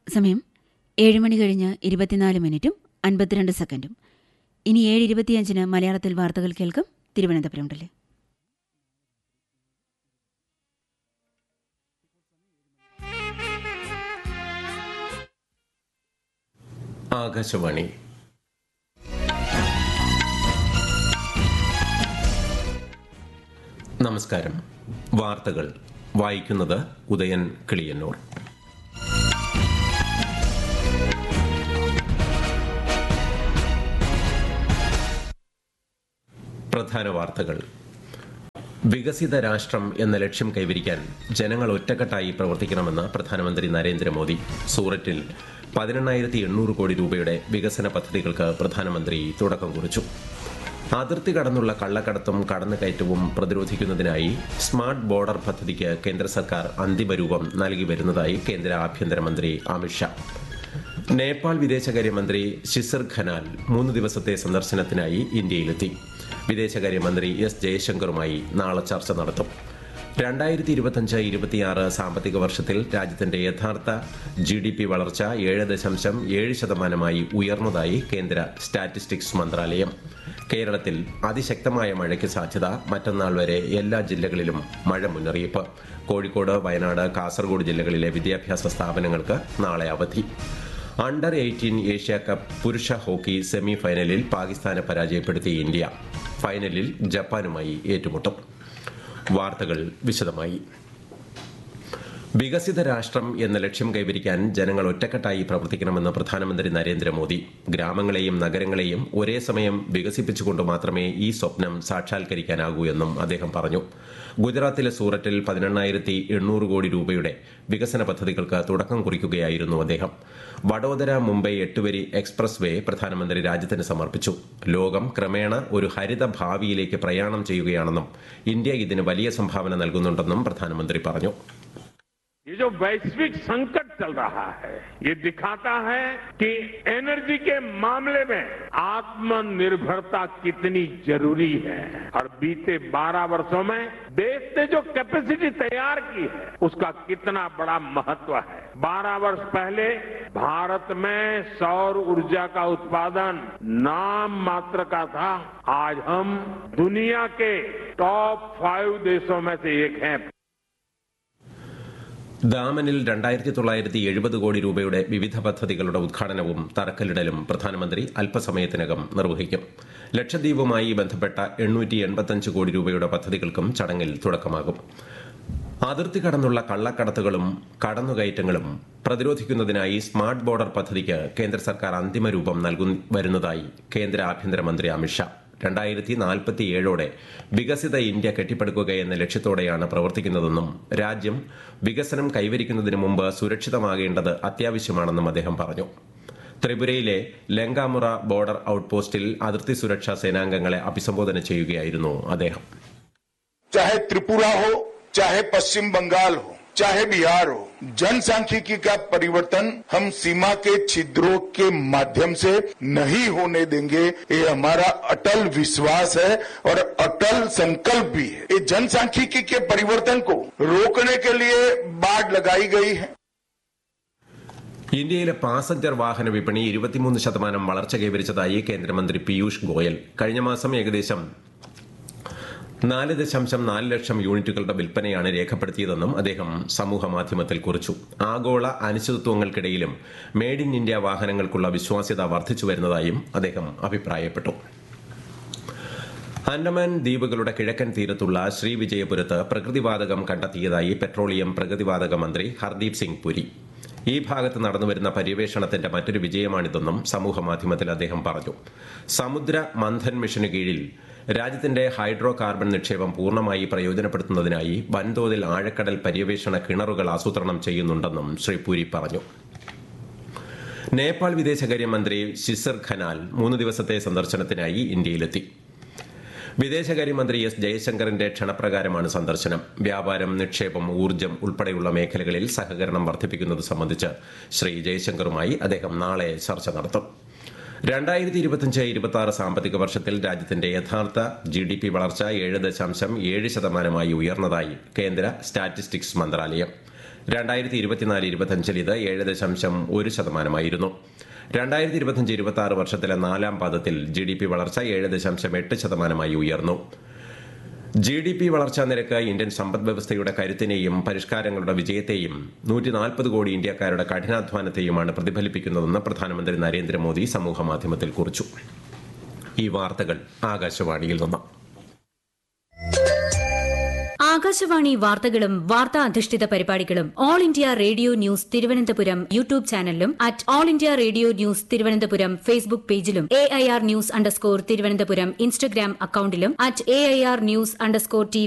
സമയം ഏഴ് മണി കഴിഞ്ഞ് ഇരുപത്തിനാല് മിനിറ്റും അൻപത്തിരണ്ട് സെക്കൻഡും ഇനി ഏഴ് ഇരുപത്തിയഞ്ചിന് മലയാളത്തിൽ വാർത്തകൾ കേൾക്കും തിരുവനന്തപുരം മുതൽ ആകാശവാണി നമസ്കാരം വാർത്തകൾ വായിക്കുന്നത് ഉദയൻ കിളിയന്നൂർ പ്രധാന വാർത്തകൾ വികസിത രാഷ്ട്രം എന്ന ലക്ഷ്യം കൈവരിക്കാൻ ജനങ്ങൾ ഒറ്റക്കെട്ടായി പ്രവർത്തിക്കണമെന്ന് പ്രധാനമന്ത്രി നരേന്ദ്രമോദി സൂററ്റിൽ പതിനെണ്ണായിരത്തി എണ്ണൂറ് കോടി രൂപയുടെ വികസന പദ്ധതികൾക്ക് പ്രധാനമന്ത്രി തുടക്കം കുറിച്ചു അതിർത്തി കടന്നുള്ള കള്ളക്കടത്തും കടന്നുകയറ്റവും പ്രതിരോധിക്കുന്നതിനായി സ്മാർട്ട് ബോർഡർ പദ്ധതിക്ക് കേന്ദ്ര സർക്കാർ അന്തിമ രൂപം നൽകി വരുന്നതായി കേന്ദ്ര ആഭ്യന്തരമന്ത്രി അമിത്ഷാ നേപ്പാൾ വിദേശകാര്യമന്ത്രി ഷിസർ ഖനാൽ മൂന്ന് ദിവസത്തെ സന്ദർശനത്തിനായി ഇന്ത്യയിലെത്തി വിദേശകാര്യമന്ത്രി എസ് ജയശങ്കറുമായി നാളെ ചർച്ച നടത്തും രണ്ടായിരത്തി ഇരുപത്തിയഞ്ച് ഇരുപത്തിയാറ് സാമ്പത്തിക വർഷത്തിൽ രാജ്യത്തിന്റെ യഥാർത്ഥ ജി ഡി പി വളർച്ച ഏഴ് ദശാംശം ഏഴ് ശതമാനമായി ഉയർന്നതായി കേന്ദ്ര സ്റ്റാറ്റിസ്റ്റിക്സ് മന്ത്രാലയം കേരളത്തിൽ അതിശക്തമായ മഴയ്ക്ക് സാധ്യത മറ്റന്നാൾ വരെ എല്ലാ ജില്ലകളിലും മഴ മുന്നറിയിപ്പ് കോഴിക്കോട് വയനാട് കാസർഗോഡ് ജില്ലകളിലെ വിദ്യാഭ്യാസ സ്ഥാപനങ്ങൾക്ക് നാളെ അവധി അണ്ടർ എയ്റ്റീൻ ഏഷ്യ കപ്പ് പുരുഷ ഹോക്കി സെമി ഫൈനലിൽ പാകിസ്ഥാനെ പരാജയപ്പെടുത്തി ഇന്ത്യ ഫൈനലിൽ ജപ്പാനുമായി ഏറ്റുമുട്ടും വാർത്തകൾ വിശദമായി വികസിത രാഷ്ട്രം എന്ന ലക്ഷ്യം കൈവരിക്കാൻ ജനങ്ങൾ ഒറ്റക്കെട്ടായി പ്രവർത്തിക്കണമെന്ന് പ്രധാനമന്ത്രി നരേന്ദ്രമോദി ഗ്രാമങ്ങളെയും നഗരങ്ങളെയും ഒരേ സമയം വികസിപ്പിച്ചുകൊണ്ട് മാത്രമേ ഈ സ്വപ്നം സാക്ഷാത്കരിക്കാനാകൂ എന്നും അദ്ദേഹം പറഞ്ഞു ഗുജറാത്തിലെ സൂററ്റിൽ പതിനെണ്ണായിരത്തി എണ്ണൂറ് കോടി രൂപയുടെ വികസന പദ്ധതികൾക്ക് തുടക്കം കുറിക്കുകയായിരുന്നു അദ്ദേഹം വഡോദര മുംബൈ എട്ടുവരി എക്സ്പ്രസ് വേ പ്രധാനമന്ത്രി രാജ്യത്തിന് സമർപ്പിച്ചു ലോകം ക്രമേണ ഒരു ഹരിത ഭാവിയിലേക്ക് പ്രയാണം ചെയ്യുകയാണെന്നും ഇന്ത്യ ഇതിന് വലിയ സംഭാവന നൽകുന്നുണ്ടെന്നും പ്രധാനമന്ത്രി പറഞ്ഞു ये जो वैश्विक संकट चल रहा है ये दिखाता है कि एनर्जी के मामले में आत्मनिर्भरता कितनी जरूरी है और बीते 12 वर्षों में देश ने जो कैपेसिटी तैयार की है उसका कितना बड़ा महत्व है 12 वर्ष पहले भारत में सौर ऊर्जा का उत्पादन नाम मात्र का था आज हम दुनिया के टॉप फाइव देशों में से एक हैं ദാമനിൽ രണ്ടായിരത്തി തൊള്ളായിരത്തി എഴുപത് കോടി രൂപയുടെ വിവിധ പദ്ധതികളുടെ ഉദ്ഘാടനവും തറക്കല്ലിടലും പ്രധാനമന്ത്രി അല്പസമയത്തിനകം നിർവഹിക്കും ലക്ഷദ്വീപുമായി ബന്ധപ്പെട്ട എണ്ണൂറ്റി എൺപത്തഞ്ച് കോടി രൂപയുടെ പദ്ധതികൾക്കും ചടങ്ങിൽ തുടക്കമാകും അതിർത്തി കടന്നുള്ള കള്ളക്കടത്തുകളും കടന്നുകയറ്റങ്ങളും പ്രതിരോധിക്കുന്നതിനായി സ്മാർട്ട് ബോർഡർ പദ്ധതിക്ക് കേന്ദ്ര സർക്കാർ അന്തിമ രൂപം നൽകു വരുന്നതായി കേന്ദ്ര ആഭ്യന്തരമന്ത്രി അമിത്ഷാ രണ്ടായിരത്തി നാൽപ്പത്തിയേഴോടെ വികസിത ഇന്ത്യ കെട്ടിപ്പടുക്കുക എന്ന ലക്ഷ്യത്തോടെയാണ് പ്രവർത്തിക്കുന്നതെന്നും രാജ്യം വികസനം കൈവരിക്കുന്നതിന് മുമ്പ് സുരക്ഷിതമാകേണ്ടത് അത്യാവശ്യമാണെന്നും അദ്ദേഹം പറഞ്ഞു ത്രിപുരയിലെ ലങ്കാമുറ ബോർഡർ ഔട്ട്പോസ്റ്റിൽ അതിർത്തി സുരക്ഷാ സേനാംഗങ്ങളെ അഭിസംബോധന ചെയ്യുകയായിരുന്നു അദ്ദേഹം चाहे त्रिपुरा हो चाहे पश्चिम बंगाल हो चाहे बिहार हो जनसांख्यिकी का परिवर्तन हम सीमा के छिद्रों के माध्यम से नहीं होने देंगे ये हमारा अटल विश्वास है और अटल संकल्प भी है ये जनसांख्यिकी के परिवर्तन को रोकने के लिए बाढ़ लगाई गई है ഇന്ത്യയിലെ പാസഞ്ചർ വാഹന വിപണി ഇരുപത്തിമൂന്ന് ശതമാനം വളർച്ച കൈവരിച്ചതായി കേന്ദ്രമന്ത്രി പീയൂഷ് ഗോയൽ കഴിഞ്ഞ മാസം ഏകദേശം നാല് ദശാംശം നാല് ലക്ഷം യൂണിറ്റുകളുടെ വിൽപ്പനയാണ് രേഖപ്പെടുത്തിയതെന്നും അദ്ദേഹം സമൂഹ മാധ്യമത്തിൽ കുറിച്ചു ആഗോള അനിശ്ചിതത്വങ്ങൾക്കിടയിലും മെയ്ഡ് ഇൻ ഇന്ത്യ വാഹനങ്ങൾക്കുള്ള വിശ്വാസ്യത വർദ്ധിച്ചു വരുന്നതായും അദ്ദേഹം അഭിപ്രായപ്പെട്ടു അൻഡമാൻ ദ്വീപുകളുടെ കിഴക്കൻ തീരത്തുള്ള ശ്രീവിജയപുരത്ത് പ്രകൃതിവാതകം കണ്ടെത്തിയതായി പെട്രോളിയം പ്രകൃതിവാതക മന്ത്രി ഹർദീപ് സിംഗ് പുരി ഈ ഭാഗത്ത് നടന്നുവരുന്ന പര്യവേഷണത്തിന്റെ മറ്റൊരു വിജയമാണിതെന്നും സമൂഹ മാധ്യമത്തിൽ അദ്ദേഹം പറഞ്ഞു സമുദ്ര മന്ഥൻ മിഷന് കീഴിൽ രാജ്യത്തിന്റെ ഹൈഡ്രോ കാർബൺ നിക്ഷേപം പൂർണ്ണമായി പ്രയോജനപ്പെടുത്തുന്നതിനായി വൻതോതിൽ ആഴക്കടൽ പര്യവേഷണ കിണറുകൾ ആസൂത്രണം ചെയ്യുന്നുണ്ടെന്നും ശ്രീ പുരി പറഞ്ഞു നേപ്പാൾ വിദേശകാര്യമന്ത്രി ഷിസർ ഖനാൽ മൂന്ന് ദിവസത്തെ സന്ദർശനത്തിനായി ഇന്ത്യയിലെത്തി വിദേശകാര്യമന്ത്രി എസ് ജയശങ്കറിന്റെ ക്ഷണപ്രകാരമാണ് സന്ദർശനം വ്യാപാരം നിക്ഷേപം ഊർജ്ജം ഉൾപ്പെടെയുള്ള മേഖലകളിൽ സഹകരണം വർദ്ധിപ്പിക്കുന്നത് സംബന്ധിച്ച് ശ്രീ ജയശങ്കറുമായി അദ്ദേഹം നാളെ ചർച്ച നടത്തും രണ്ടായിരത്തി ഇരുപത്തിയഞ്ച് ഇരുപത്തി ആറ് സാമ്പത്തിക വർഷത്തിൽ രാജ്യത്തിന്റെ യഥാർത്ഥ ജി ഡി പി വളർച്ച ഏഴ് ദശാംശം ഏഴ് ശതമാനമായി ഉയർന്നതായി കേന്ദ്ര സ്റ്റാറ്റിസ്റ്റിക്സ് മന്ത്രാലയം രണ്ടായിരത്തി ഇരുപത്തിനാല് ഇരുപത്തിയഞ്ചിൽ ഇത് ഏഴ് ദശാംശം ഒരു ശതമാനമായിരുന്നു രണ്ടായിരത്തി ഇരുപത്തിയഞ്ച് ഇരുപത്തി ആറ് വർഷത്തിലെ നാലാം പാദത്തിൽ ജി ഡി പി വളർച്ച ഏഴ് ദശാംശം എട്ട് ശതമാനമായി ഉയർന്നു ജി ഡി പി വളർച്ചാ നിരക്ക് ഇന്ത്യൻ സമ്പദ് വ്യവസ്ഥയുടെ കരുത്തിനെയും പരിഷ്കാരങ്ങളുടെ വിജയത്തെയും നൂറ്റി നാൽപ്പത് കോടി ഇന്ത്യക്കാരുടെ കഠിനാധ്വാനത്തെയുമാണ് പ്രതിഫലിപ്പിക്കുന്നതെന്ന് പ്രധാനമന്ത്രി നരേന്ദ്രമോദി സമൂഹമാധ്യമത്തിൽ കുറിച്ചു ഈ വാർത്തകൾ ആകാശവാണിയിൽ നിന്ന് ആകാശവാണി വാർത്തകളും വാർത്താ അധിഷ്ഠിത പരിപാടികളും all India radio news Thiruvananthapuram YouTube ചാനലിലും at all India radio news Thiruvananthapuram Facebook പേജിലും A I R news underscore Thiruvananthapuram Instagram അക്കൌണ്ടിലും at A I R news underscore T